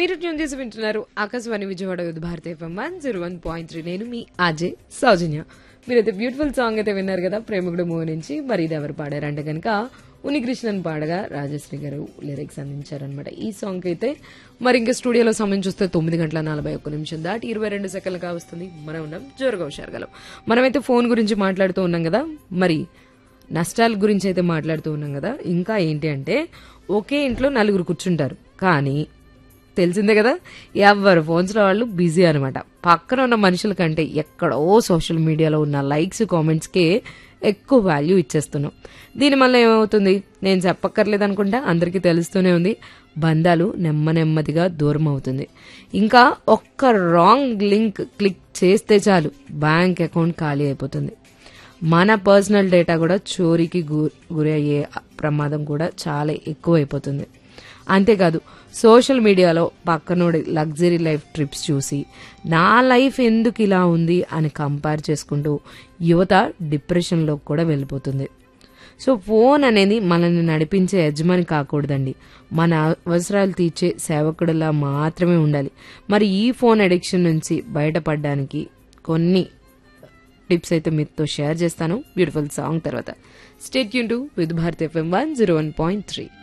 మీరు ట్యూన్ చేసి వింటున్నారు Akashvani Vijayawada youth Bharat FM one zero one point three నేను మీ అజయ్ సౌజన్య మీరైతే బ్యూటిఫుల్ సాంగ్ అయితే విన్నారు కదా ప్రేమికుడు మూవ్ నుంచి మరి ఇది ఎవరు పాడారంటే కనుక ఉనికృష్ణన్ పాడగా రాజశ్రీ గారు లిరిక్స్ అందించారనమాట ఈ సాంగ్ అయితే మరి ఇంకా స్టూడియోలో సమయం చూస్తే తొమ్మిది గంటల నలభై ఒక్క నిమిషం దాటి ఇరవై రెండు సెకండ్లుగా వస్తుంది మనం ఉన్నాం జోరుగా హుషారుగలం మనమైతే ఫోన్ గురించి మాట్లాడుతూ ఉన్నాం కదా మరి నష్టాల గురించి అయితే మాట్లాడుతూ ఉన్నాం కదా ఇంకా ఏంటి అంటే ఒకే ఇంట్లో నలుగురు కూర్చుంటారు కానీ తెలిసిందే కదా ఎవరు ఫోన్స్లో వాళ్ళు బిజీ అనమాట పక్కన ఉన్న మనుషుల కంటే ఎక్కడో సోషల్ మీడియాలో ఉన్న లైక్స్ కామెంట్స్కే ఎక్కువ వాల్యూ ఇచ్చేస్తున్నాం దీనివల్ల ఏమవుతుంది నేను చెప్పక్కర్లేదు అనుకుంటా అందరికీ తెలుస్తూనే ఉంది బంధాలు నెమ్మ నెమ్మదిగా దూరం అవుతుంది ఇంకా ఒక్క రాంగ్ లింక్ క్లిక్ చేస్తే చాలు బ్యాంక్ అకౌంట్ ఖాళీ అయిపోతుంది మన పర్సనల్ డేటా కూడా చోరీకి గు- గురి అయ్యే ప్రమాదం కూడా చాలా ఎక్కువైపోతుంది అంతేకాదు సోషల్ మీడియాలో పక్కనోడి లగ్జరీ లైఫ్ ట్రిప్స్ చూసి నా లైఫ్ ఎందుకు ఇలా ఉంది అని కంపేర్ చేసుకుంటూ యువత డిప్రెషన్లో కూడా వెళ్ళిపోతుంది సో ఫోన్ అనేది మనల్ని నడిపించే యజమాని కాకూడదండి మన అవసరాలు తీర్చే సేవకుడిలా మాత్రమే ఉండాలి మరి ఈ ఫోన్ అడిక్షన్ నుంచి బయటపడడానికి కొన్ని టిప్స్ అయితే మీతో షేర్ చేస్తాను బ్యూటిఫుల్ సాంగ్ తర్వాత స్టేట్ యూన్ to with Bharat FM one zero one point three